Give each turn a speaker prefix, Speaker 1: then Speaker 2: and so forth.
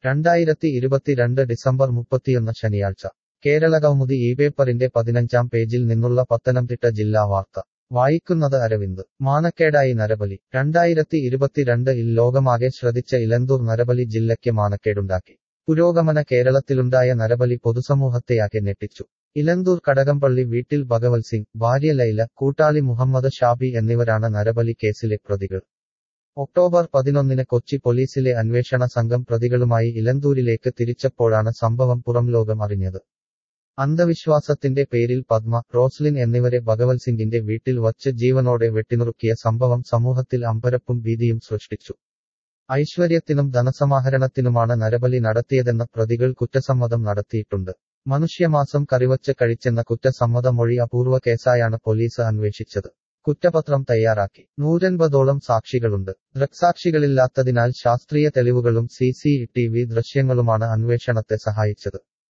Speaker 1: രണ്ടായിരത്തി ഇരുപത്തിരണ്ട് ഡിസംബർ മുപ്പത്തിയൊന്ന് ശനിയാഴ്ച കേരളകൗമുദി ഈ പേപ്പറിന്റെ പതിനഞ്ചാം പേജിൽ നിന്നുള്ള പത്തനംതിട്ട ജില്ലാ വാർത്ത വായിക്കുന്നത് അരവിന്ദ് മാനക്കേടായി നരബലി രണ്ടായിരത്തി ഇരുപത്തിരണ്ട് ഇൽ ലോകമാകെ ശ്രദ്ധിച്ച ഇലന്തൂർ നരബലി ജില്ലയ്ക്ക് മാനക്കേടുണ്ടാക്കി പുരോഗമന കേരളത്തിലുണ്ടായ നരബലി പൊതുസമൂഹത്തെയാകെ ഞെട്ടിച്ചു ഇലന്തൂർ കടകംപള്ളി വീട്ടിൽ ഭഗവത് സിംഗ് ഭാര്യ ലൈല കൂട്ടാളി മുഹമ്മദ് ഷാബി എന്നിവരാണ് നരബലി കേസിലെ പ്രതികൾ ഒക്ടോബർ പതിനൊന്നിന് കൊച്ചി പോലീസിലെ അന്വേഷണ സംഘം പ്രതികളുമായി ഇലന്തൂരിലേക്ക് തിരിച്ചപ്പോഴാണ് സംഭവം പുറംലോകം അറിഞ്ഞത് അന്ധവിശ്വാസത്തിന്റെ പേരിൽ പത്മ റോസ്ലിൻ എന്നിവരെ ഭഗവത് സിംഗിന്റെ വീട്ടിൽ വച്ച് ജീവനോടെ വെട്ടിനുറുക്കിയ സംഭവം സമൂഹത്തിൽ അമ്പരപ്പും ഭീതിയും സൃഷ്ടിച്ചു ഐശ്വര്യത്തിനും ധനസമാഹരണത്തിനുമാണ് നരബലി നടത്തിയതെന്ന പ്രതികൾ കുറ്റസമ്മതം നടത്തിയിട്ടുണ്ട് മനുഷ്യമാസം കറിവച്ച് കഴിച്ചെന്ന കുറ്റസമ്മത മൊഴി അപൂർവ കേസായാണ് പോലീസ് അന്വേഷിച്ചത് കുറ്റപത്രം തയ്യാറാക്കി നൂറ്റൻപതോളം സാക്ഷികളുണ്ട് ദൃക്സാക്ഷികളില്ലാത്തതിനാൽ ശാസ്ത്രീയ തെളിവുകളും സി സി ടി വി ദൃശ്യങ്ങളുമാണ് അന്വേഷണത്തെ സഹായിച്ചത്